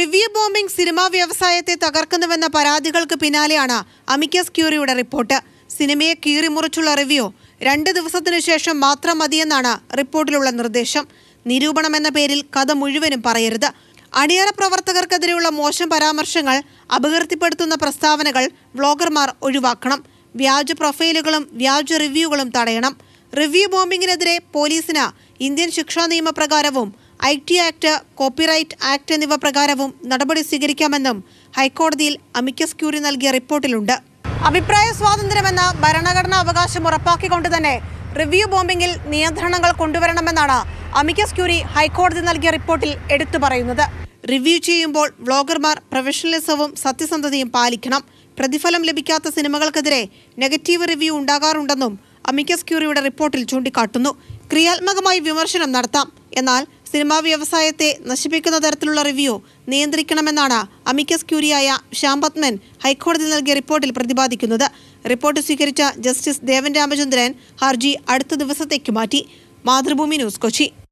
review bombing cinema വ്യവസായത്തെ തകർക്കുന്നുവെന്ന പരാതികൾക്ക് പിന്നാലെയാണ് അമിക്കസ് ക്യൂറിയുടെ റിപ്പോർട്ട് സിനിമയെ കീറിമുറിച്ചുള്ള റിവ്യൂ രണ്ട് ദിവസത്തിനു ശേഷം മാത്രം മതിയെന്നാണ് റിപ്പോർട്ടിലുള്ള നിർദ്ദേശം നിരൂപണം എന്ന പേരിൽ കഥ മുഴുവനും പറയരുത് അണിയറ പ്രവർത്തകർക്കെതിരെയുള്ള മോശം പരാമർശങ്ങൾ അപകീർത്തിപ്പെടുത്തുന്ന പ്രസ്താവനകൾ വ്ളോഗർമാർ ഒഴിവാക്കണം വ്യാജ പ്രൊഫൈലുകളും വ്യാജ റിവ്യൂകളും തടയണം റിവ്യൂ ബോംബിങ്ങിനെതിരെ പോലീസിന് ഇന്ത്യൻ ശിക്ഷാ നിയമപ്രകാരവും I T act copyright act എന്നിവ പ്രകാരവും നടപടി സ്വീകരിക്കാമെന്നും ഹൈക്കോടതിയിൽ അമിക്കസ് ക്യൂറി നൽകിയ റിപ്പോർട്ടിലുണ്ട് അഭിപ്രായ സ്വാതന്ത്ര്യമെന്ന ഭരണഘടനാ അവകാശം ഉറപ്പാക്കിക്കൊണ്ട് തന്നെ റിവ്യൂ ബോംബിംഗിൽ നിയന്ത്രണങ്ങൾ കൊണ്ടുവരണമെന്നാണ് അമിക്കസ് ക്യൂറി ഹൈക്കോടതി നൽകിയ റിപ്പോർട്ടിൽ എടുത്തു പറയുന്നത് റിവ്യൂ ചെയ്യുമ്പോൾ വ്ളോഗർമാർ പ്രൊഫഷണലിസവും സത്യസന്ധതയും പാലിക്കണം പ്രതിഫലം ലഭിക്കാത്ത സിനിമകൾക്കെതിരെ നെഗറ്റീവ് റിവ്യൂ ഉണ്ടാകാറുണ്ടെന്നും അമിക്കസ് ക്യൂറിയുടെ റിപ്പോർട്ടിൽ ചൂണ്ടിക്കാട്ടുന്നു ക്രിയാത്മകമായി വിമർശനം നടത്താം എന്നാൽ സിനിമാ വ്യവസായത്തെ നശിപ്പിക്കുന്ന തരത്തിലുള്ള റിവ്യൂ നിയന്ത്രിക്കണമെന്നാണ് അമിക്കസ് ക്യൂരിയായ ശ്യാംപത്മൻ ഹൈക്കോടതി നൽകിയ റിപ്പോർട്ടിൽ പ്രതിപാദിക്കുന്നത് റിപ്പോർട്ട് സ്വീകരിച്ച ജസ്റ്റിസ് ദേവൻ രാമചന്ദ്രൻ ഹർജി അടുത്ത ദിവസത്തേക്ക് മാറ്റി മാതൃഭൂമി ന്യൂസ് കൊച്ചി